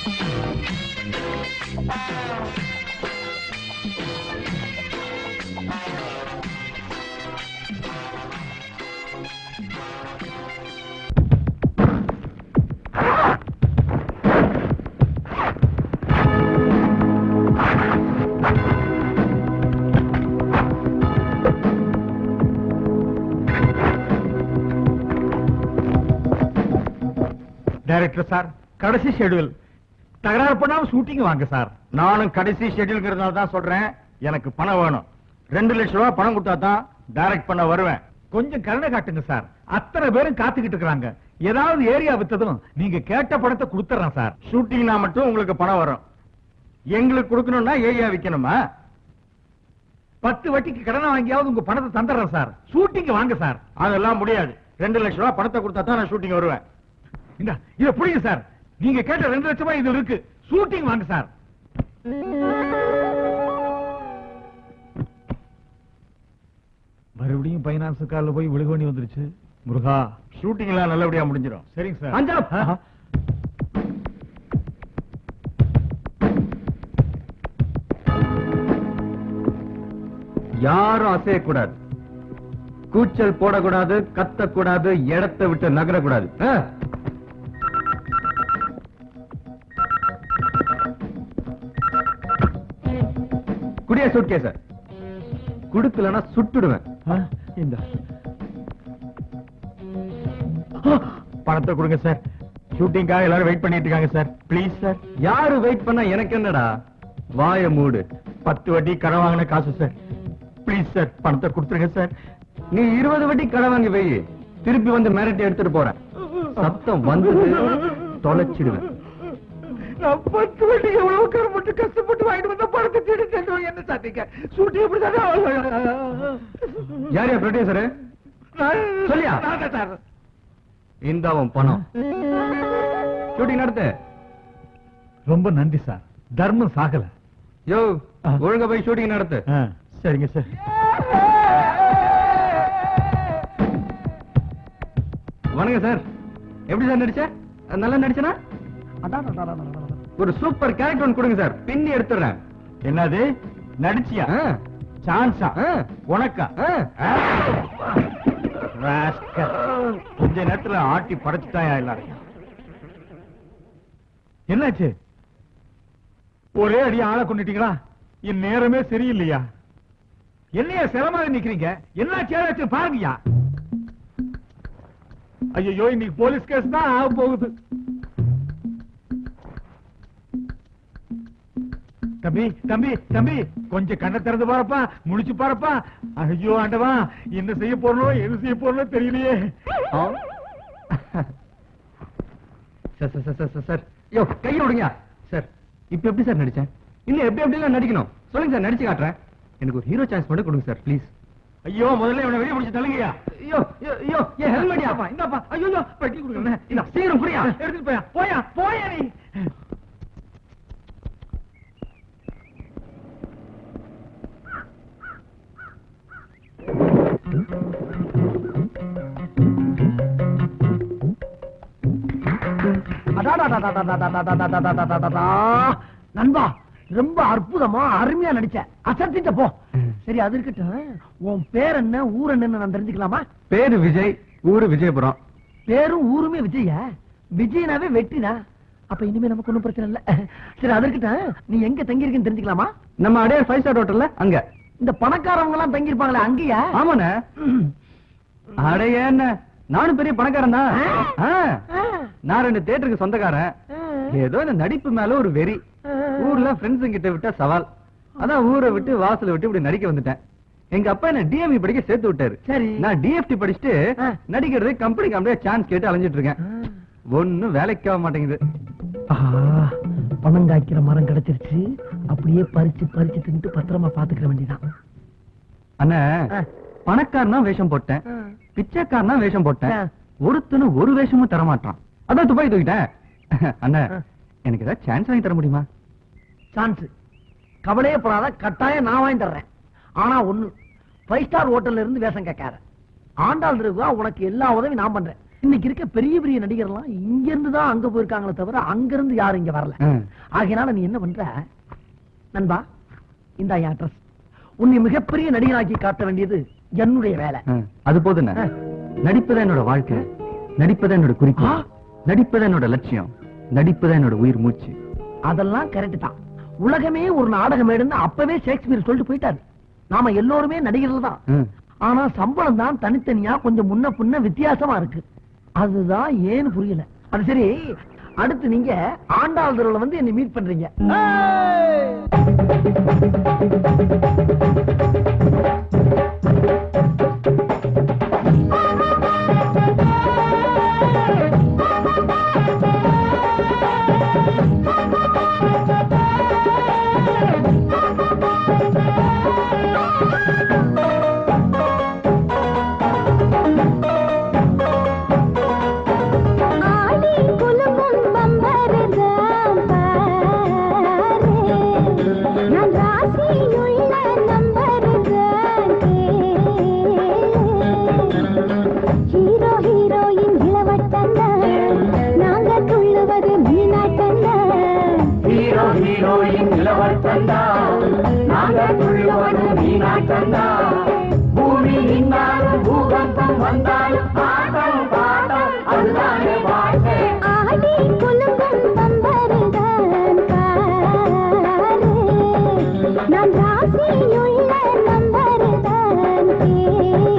Director sir கடைசி schedule தகராறு பண்ணாம ஷூட்டிங் வாங்க சார் நானும் கடைசி ஷெட்யூல்ங்கிறதுனால தான் சொல்றேன் எனக்கு பணம் வேணும் ரெண்டு லட்சம் ரூபாய் பணம் கொடுத்தா தான் டைரக்ட் பண்ண வருவேன் கொஞ்சம் கருணை காட்டுங்க சார் அத்தனை பேரும் காத்துக்கிட்டு இருக்காங்க ஏதாவது ஏரியா வித்ததும் நீங்க கேட்ட பணத்தை கொடுத்துறேன் சார் ஷூட்டிங்னா மட்டும் உங்களுக்கு பணம் வரும் எங்களுக்கு கொடுக்கணும்னா ஏரியா விக்கணுமா பத்து வட்டிக்கு கடனை வாங்கியாவது உங்க பணத்தை தந்துடுறேன் சார் ஷூட்டிங் வாங்க சார் அதெல்லாம் முடியாது ரெண்டு லட்சம் ரூபாய் பணத்தை கொடுத்தா தான் நான் ஷூட்டிங் வருவேன் இந்த இத புரியுங்க சார் நீங்க கேட்ட ரெண்டு லட்சம் ரூபாய் இது இருக்கு ஷூட்டிங் வாங்க சார் மறுபடியும் பைனான்ஸ் காலில் போய் விழுக வேண்டி வந்துருச்சு முருகா ஷூட்டிங் எல்லாம் நல்லபடியா முடிஞ்சிடும் சரிங்க சார் அஞ்சாப். ஆ? யாரும் அசையக்கூடாது கூச்சல் போடக்கூடாது கத்தக்கூடாது இடத்தை விட்டு நகரக்கூடாது ஆ? குடியா சூட்கேஸ குடுக்கலன்னா சுட்டுடுவேன் ஆ? இந்த ஆ, பணத்தை கொடுங்க சார் ஷூட்டிங்காக எல்லாரும் வெயிட் பண்ணிட்டு இருக்காங்க சார் ப்ளீஸ் சார் யாரு வெயிட் பண்ணா எனக்கு என்னடா வாய மூடு பத்து வட்டி கடன் வாங்கின காசு சார் ப்ளீஸ் சார் பணத்தை கொடுத்துருங்க சார் நீ இருபது வட்டி கடை வாங்கி வை திருப்பி வந்து மிரட்டி எடுத்துட்டு போறேன் சத்தம் வந்தது தொலைச்சிடுவேன் நான் பத்து வட்டி எவ்வளவு கருப்பட்டு கஷ்டப்பட்டு வாங்கிட்டு வந்த பணத்தை தேடி சென்று என்ன சாத்திங்க ஷூட்டிங் எப்படி யார் யா ப்ரொடியூசரு சொல்லியா? சார் இந்த அவன் பணம் ஷூட்டிங் நடத்து ரொம்ப நன்றி சார் தர்மம் சாகல யோ ஆ. ஒழுங்கா போய் ஷூட்டிங் நடத்து ஆ, சரிங்க சார் வணக்கம் சார் எப்படி சார் நடிச்ச நல்லா நடிச்சனா ஒரு சூப்பர் கேரக்டர் ஒன்று கொடுங்க சார் பின்னி எடுத்துறேன் என்னது நடிச்சியா ஆ. சான்ஸா ஆ. உனக்கா ஆ. ராஸ்கல். கொஞ்ச நேரத்துல ஆட்டி படைச்சுட்டாயா எல்லாரையும் என்னாச்சு ஒரே அடி ஆளை கொண்டுட்டீங்களா என் நேரமே சரியில்லையா என்னைய சிரமமாக நிக்கிறீங்க என்னாச்சு ஏதாச்சும் பாருங்கய்யா ஐயோ இன்னைக்கு போலீஸ் கேஸ் தான் ஆக போகுது தம்பி தம்பி தம்பி கொஞ்சம் கண்ணை திறந்து பாருப்பா முழிச்சு பாருப்பா ஐயோ ஆண்டவா என்ன செய்ய போறனோ எது செய்ய போறனோ தெரியலையே ஆ. Sir sir sir, sir sir sir யோ கையை விடுங்க சார் இப்ப எப்படி சார் நடிச்சேன் இல்ல எப்படி எப்படி நடிக்கணும் சொல்லுங்க சார் நடிச்சு காட்டுறேன் எனக்கு ஒரு ஹீரோ சான்ஸ் மட்டும் கொடுங்க சார் ப்ளீஸ் ஐயோ முதல்ல இவனை வெளிய பிடிச்சு தள்ளுங்கய்யா ஐயோ ஐயோ, ஐயோ என் ஹெல்மெட் இந்தாப்பா இந்தாப்பா ஐயோ ஐயோ, பெட்டி கொடுக்குறேன் இந்த சீக்கிரம் புரியா எடுத்துட்டு போயா போயா போயா நீ நண்பா ரொம்ப அற்புதமா அருமையா நடிச்ச அசத்திட்ட போ சரி அது இருக்கட்டும் உன் பேர் என்ன ஊர் என்னன்னு நான் தெரிஞ்சுக்கலாமா பேரு விஜய் ஊரு விஜயபுரம் பேரும் ஊருமே விஜய விஜயனாவே வெட்டினா அப்ப இனிமே நமக்கு ஒண்ணும் பிரச்சனை இல்ல சரி அது இருக்கட்டும் நீ எங்க தங்கி இருக்கேன்னு தெரிஞ்சுக்கலாமா நம்ம அடையார் ஃபைவ் ஸ்டார் ஹோட்டல்ல அங்க இந்த பணக்காரவங்க எல்லாம் தங்கி இருப்பாங்களே அங்கேயா ஆமாண்ணே அடைய என்ன நானும் பெரிய பணக்காரன் தான் ஆ. நான் ரெண்டு தேட்டருக்கு சொந்தக்காரன் ஏதோ இந்த நடிப்பு மேல ஒரு வெறி ஊர்ல ஃப்ரெண்ட்ஸ் கிட்ட விட்டா சவால் அதான் ஊரை விட்டு வாசலை விட்டு இப்படி நடிக்க வந்துட்டேன் எங்க அப்பா என்ன டிஎம்இ படிக்க சேர்த்து விட்டாரு சரி. நான் டிஎஃப்டி படிச்சுட்டு ஆ. நடிக்கிறது கம்பெனி கம்பெனியா சான்ஸ் கேட்டு அலைஞ்சிட்டு இருக்கேன் ஒண்ணும் வேலைக்கு ஆக மாட்டேங்குது பணம் காய்க்கிற மரம் கிடைச்சிருச்சு அப்படியே பறிச்சு பறிச்சு தின்ட்டு பத்திரமா பாத்துக்கிற வேண்டியதான் அண்ணா ஆ. பணக்காரனா வேஷம் போட்டேன் பிச்சைக்காரனா வேஷம் போட்டேன் ஆ. ஒருத்தனும் ஒரு வேஷமும் தர மாட்டான் அதான் துப்பாக்கி தூக்கிட்டேன் அண்ணா ஆ. எனக்கு ஏதாவது சான்ஸ் வாங்கி தர முடியுமா சான்ஸ் கவலையே படாத கட்டாயம் நான் வாங்கி தர்றேன் ஆனா ஒண்ணு ஃபைவ் ஸ்டார் ஹோட்டல்ல இருந்து வேஷம் கேட்காத ஆண்டாள் ரகுவா உனக்கு எல்லா உதவியும் நான் பண்றேன் இன்னைக்கு இருக்க பெரிய பெரிய நடிகர்லாம் இங்க இருந்து தான் அங்க போயிருக்காங்களே தவிர அங்க இருந்து யாரும் இங்க வரல ஆ. ஆகையினால நீ என்ன பண்ற நண்பா இந்த என் அட்ரஸ் உன்னை மிகப்பெரிய நடிகராக்கி காட்ட வேண்டியது என்னுடைய வேலை ஆ, அது போதுண்ணே ஆ. நடிப்புதான் என்னோட வாழ்க்கை நடிப்புதான் என்னோட குறிக்கோள் ஆ. நடிப்புதான் என்னோட லட்சியம் நடிப்புதான் என்னோட உயிர் மூச்சு அதெல்லாம் கரெக்ட் தான் உலகமே ஒரு நாடகம் எடுன்னு அப்பவே ஷேக்ஸ்பியர் சொல்லிட்டு போயிட்டாரு நாம எல்லோருமே நடிகர்கள் தான் ஆ. ஆனா சம்பளம் தான் தனித்தனியா கொஞ்சம் முன்ன பின்ன வித்தியாசமா இருக்கு அதுதான் ஏன்னு புரியல அது சரி அடுத்து நீங்க ஆண்டாள் தெருவுல வந்து என்னை மீட் பண்றீங்க ஆடி குலுங்கும் பம்பரதாம் பாரு. நான் ராசியுள்ள நம்பருதான் கேளு. ஹீரோ ஹீரோயின் இளவட்டந்தான் நாங்க துள்ளுவது மீனாட்டந்தான் ஹீரோ ஹீரோயின் இளவர் தந்தா நாங்க துள்ளுவது மீனாட்டந்தா பூமி நின்னாலும் பூகம்பம் வந்தாலும் ஆட்டம் பாட்டம் அதுதானே வாழ்க்கை ஆடி குலுங்கும் பம்பரதான் பாரு. நான் ராசியுள்ள நம்பருதான் கேளு.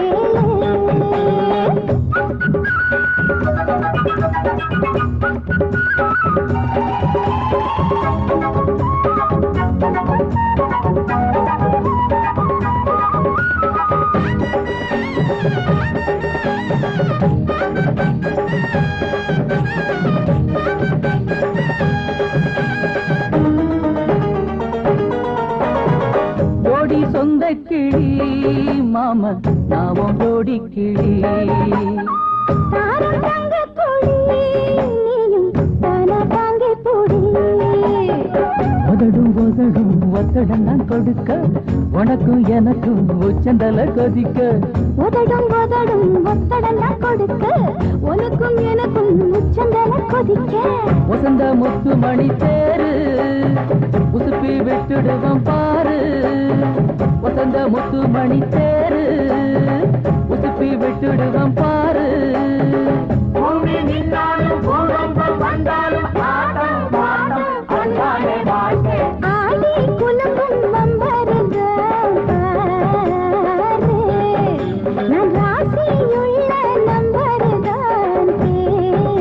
ஜோடி சொந்த கிளி மாம நாவும் ஜோடி கிளி தாரம் தங்க கொடி நீயும் தான தாங்கி பொடி உதடும் உதடும் ஒத்தடம் நான் கொடுக்க உனக்கும் எனக்கும் உச்சந்தல கொதிக்க உதடும் உதடும் ஒத்தடெல்லாம் கொடுக்க உனக்கும் எனக்கும் உச்சந்தல கொதிக்க வசந்த முத்து மணி தேரு உசுப்பி விட்டுடுவோம் பாரு வசந்த முத்து மணி தேரு உசுப்பி விட்டுடுவோம் பாரு பூமி நின்னாலும் பூகம்பம் வந்தாலும் ஆட்டம் பாட்டம் அதுதானே வாழ்க்கை ஆடி குலுங்கும் வம்பருதான் பாரு. நான் ராசியுள்ள நம்பருதான் கேளு.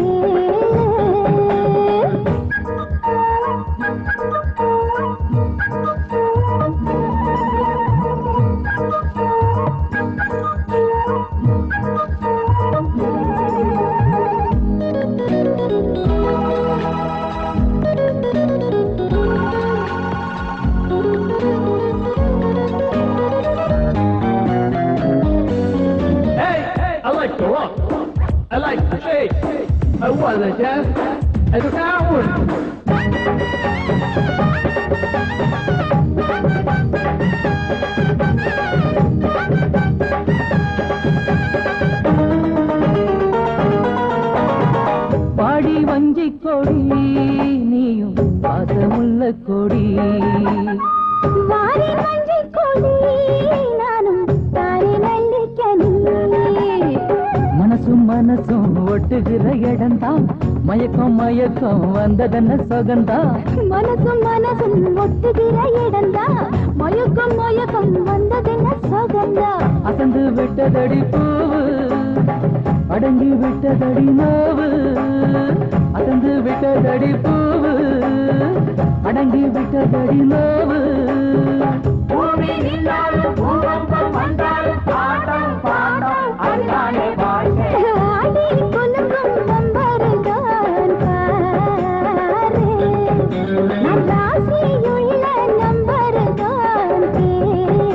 Hey, I like the rock. I like the shake. I want the jazz. And the sound. பாடி வஞ்சி கொடி நீயும் பாசமுள்ள கொடி வாரி மஞ்சள் கொடி நானும் தாரி நல்லிக்கனி மனசும் மனசும் ஒட்டுகிற இடம்தான் மயக்கம் மயக்கம் வந்ததென்ன சொகந்தா மனசும் மனசும் ஒட்டுகிற இடந்தா மயக்கம் மயக்கம் வந்ததென்ன சகந்தா அசந்து விட்டதடி பூவு அடங்கி விட்டதடி நோவு அசந்து விட்டதடி பூவு அடங்கி விட்டதடி நோவு பூமி நின்னாலும் பூகம்பம் வந்தாலும் ஆட்டம் பாட்டம் அதுதானே வாழ்க்கை ஆடி குலுங்கும் வம்பருதான் பாரு. நான் ராசியுள்ள நம்பருதான் கேளு.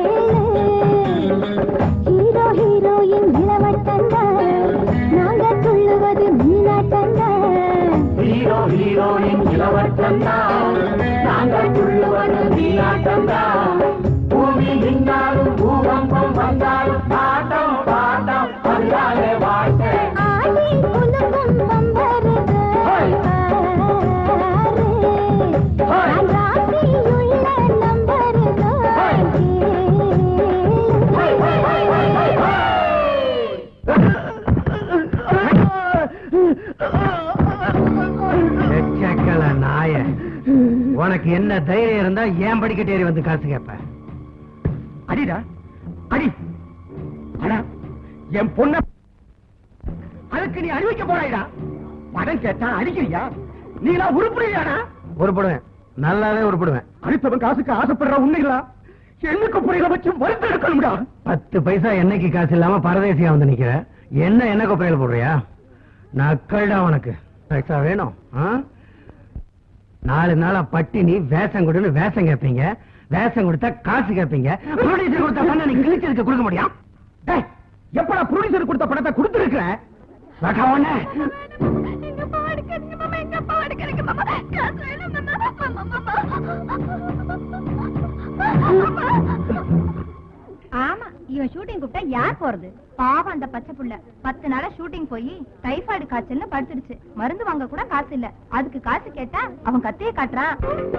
ஹீரோ ஹீரோயின் இளவட்டந்தான் நாங்க துள்ளுவது மீனாட்டந்தான் ஹீரோ ஹீரோயின் இளவர் தந்தா நாங்க துள்ளுவது நீலாட்டந்தா பூமி நின்னாலும் பூகம்பம் வந்தாலும் ஆட்டம் பாட்டம் அதுதானே வாழ்க்கை உனக்கு என்ன தைரியம் இருந்தா ஏன் படிக்கட்டு ஏறி வந்து காசு கேப்ப அடிடா அடி அடா என் பொண்ண அதுக்கு நீ அறிவிக்க போறாயிடா படம் கேட்டா அடிக்கிறியா நீங்களா உருப்படுவியாடா உருப்படுவேன் நல்லாவே உருப்படுவேன் அடுத்தவன் காசுக்கு ஆசைப்படுற உண்மைகளா எண்ணுக்கு புரியல வச்சு மருந்து எடுக்கணும்டா பத்து பைசா என்னைக்கு காசு இல்லாம பரதேசியா வந்து நிக்கிற என்ன என்ன கொப்பரையில போடுறியா நக்கள்டா உனக்கு பைசா வேணும் ஆ? நாலு நாளா பட்டினி வேஷம் கொடுன்னு வேஷம் கேட்பீங்க வேஷம் கொடுத்தா காசு கேட்பீங்க ப்ரொடியூசர் கொடுத்த பணம் நீ கிழிச்சதுக்கு கொடுக்க முடியும் டேய், எப்படா ப்ரொடியூசர் கொடுத்த பணத்தை கொடுத்துருக்க எங்க அப்பா அடிக்காதீங்க மாமா எங்க அப்பா அடிக்காதீங்க மாமா காசு வேணும் மாமா மாமா ஆமா இவன் ஷூட்டிங் கூப்பிட்டா யார் போறது பாவம் அந்த பச்சை புள்ள பத்து நாளா ஷூட்டிங் போய் டைபாய்டு காய்ச்சல்னு படுத்துடுச்சு மருந்து வாங்க கூட காசு இல்ல அதுக்கு காசு கேட்டா அவன் கத்தையே காட்டுறான்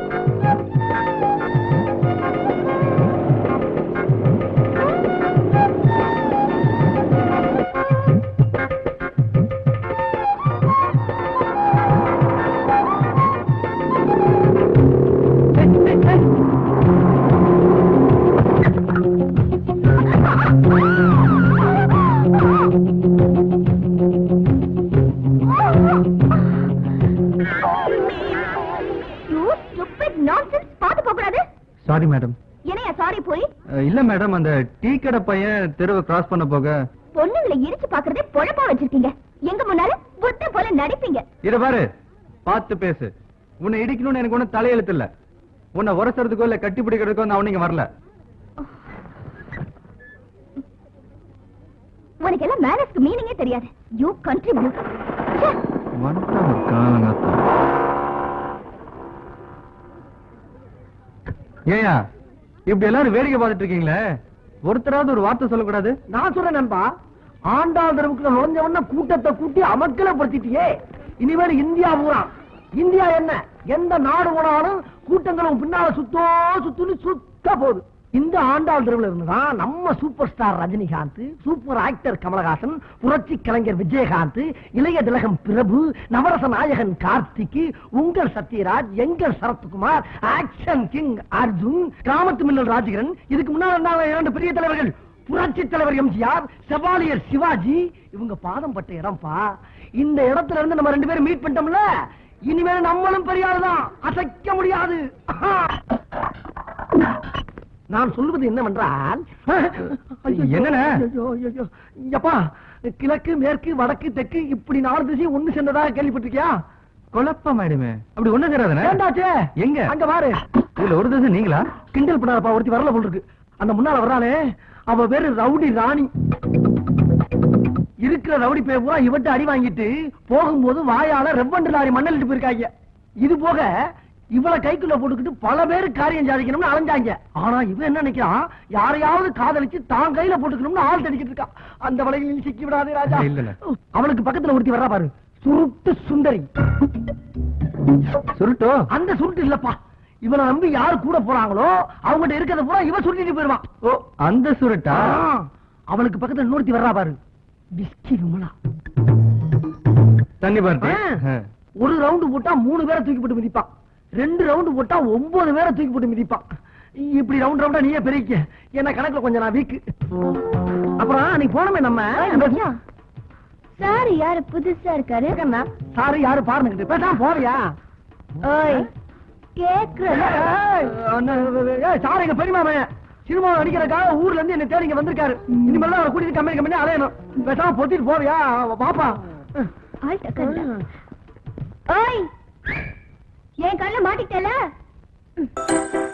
You stupid nonsense. பாத்து போக கூடாது சாரி மேடம் என்னையா சாரி போய் இல்ல மேடம் அந்த டீ கடை பையன் தெருவை கிராஸ் பண்ண போக பொண்ணுங்களை இடிச்சு பாக்குறதே பொழப்பா வச்சிருக்கீங்க எங்க முன்னால புத்த போல நடிப்பீங்க இத பாரு பார்த்து பேசு உன்னை இடிக்கணும்னு எனக்கு ஒண்ணும் தலையெழுத்து இல்ல உன்னை உரசுறதுக்கோ இல்ல கட்டி பிடிக்கிறதுக்கோ நான் ஒண்ணு இங்க வரல உனக்கு எல்லாம் மேனஸ்க்கு மீனிங்கே தெரியாது யூ கண்ட்ரி வந்துட்டாங்க காலங்காத்தம். ஏய்யா இப்படி எல்லாரும் வேடிக்கை பார்த்துட்டு இருக்கீங்களே ஒருத்தராவது ஒரு வார்த்தை சொல்லக்கூடாது நான் சொல்றேன் நண்பா ஆண்டாள் தெருவுக்குள்ள நுழைஞ்சவன கூட்டத்தை கூட்டி அமக்கலப்படுத்திட்டியே இனிமேல் இந்தியா பூரா இந்தியா என்ன எந்த நாடு போனாலும் கூட்டங்களும் பின்னால சுத்தோ சுத்துன்னு சுத்த போகுது இந்த ஆண்டாள் தெருவில் இருந்துதான் நம்ம super star Rajinikanth super actor Kamal Haasan புரட்சி கலைஞர் விஜயகாந்த் இளைய திலகம் பிரபு நவரச நாயகன் கார்த்திக் உங்கள் சத்யராஜ் எங்கள் சரத்குமார் ஆக்ஷன் கிங் அர்ஜுன் கிராமத்து மின்னல் ராஜகிரன் இதுக்கு முன்னால் இருந்தாங்க இரண்டு பெரிய தலைவர்கள் புரட்சி தலைவர் எம்ஜிஆர் செவாலியர் சிவாஜி இவங்க பாதம் பட்ட இடம்பா இந்த இடத்துல இருந்து நம்ம ரெண்டு பேரும் மீட் பண்ணிட்டோம்ல இனிமேல் நம்மளும் பெரிய ஆளுதான் அசைக்க முடியாது நான் சொல்லுவது என்னவென்றால் ஐயோ, என்னண்ணே? ஐயோ, ஐயோ, ஐயப்பா கிழக்கு மேற்கு வடக்கு தெற்கு இப்படி நாலு திசையும் ஒண்ணு சேர்ந்ததாக கேள்விப்பட்டிருக்கியா குழப்பம் ஆயிடுமே அப்படி ஒண்ணு சேராதுனே ஏண்டாச்சே எங்க அங்க பாரு இதுல ஒரு தசை நீங்களா கிண்டல் பண்ணாதப்பா ஒருத்தி வரல போல் இருக்கு அந்த முன்னால வர்றானே அவ பேரு ரவுடி ராணி இருக்கிற ரவுடி பேர் பூரா இவட்ட அடி வாங்கிட்டு போகும்போது வாயால ரெவண்டு லாரி மண்ணலிட்டு போயிருக்காங்க இது போக இவள கைக்குள்ள போட்டுக்கிட்டு பல பேர் காரியம் சாதிக்கணும்னு அலைஞ்சாங்க ஆனா இவன் என்ன நினைக்கிறான் யாரையாவது காதலிச்சு தான் கையில போட்டுக்கணும்னு ஆள் தடிக்கிட்டு இருக்கான் அந்த வலையில் சிக்கி விடாதே ராஜா இல்லண்ணே. அவளுக்கு பக்கத்துல ஒருத்தி வர்றா பாரு சுருட்டு சுந்தரி சுருட்டோ அந்த சுருட்டு இல்லப்பா இவனை நம்பி யாரு கூட போறாங்களோ அவங்ககிட்ட இருக்கிறத பூரா இவன் சுருட்டிட்டு போயிருவான் ஓ அந்த சுருட்டா ஆ, அவளுக்கு பக்கத்துல இன்னொருத்தி வர்றா பாரு பிஸ்கி விமலா தண்ணி பார்த்து ஆ. ஒரு ரவுண்டு போட்டா மூணு பேரை தூக்கி போட்டு மிதிப்பான் ரெண்டு ரவுண்டு போட்டா ஒன்பது பேரை தூக்கி போட்டு மிதிப்பான் இப்படி ரவுண்ட் ரவுண்டா நீயே பெருக்க என்ன கணக்குல கொஞ்சம் நான் வீக்கு அப்புறம் நீ போனமே நம்ம சார் யாரு புதுசா இருக்காரு சாரு யாரு பாருங்க பேசாம போறியா ஓய் கேக்குறல சார் எங்க பெரியமா பையன் சினிமா நடிக்கிறதுக்காக ஊர்ல இருந்து என்ன தேடி இங்க வந்திருக்காரு இனிமேல் தான் அவரை கூட்டிட்டு கம்பெனி கம்பெனி அலையணும் பேசாம பொத்திட்டு போறியா பாப்பா ஆள் டக்கர்ல. ஓய் என் கண்ணு மாட்டிட்டல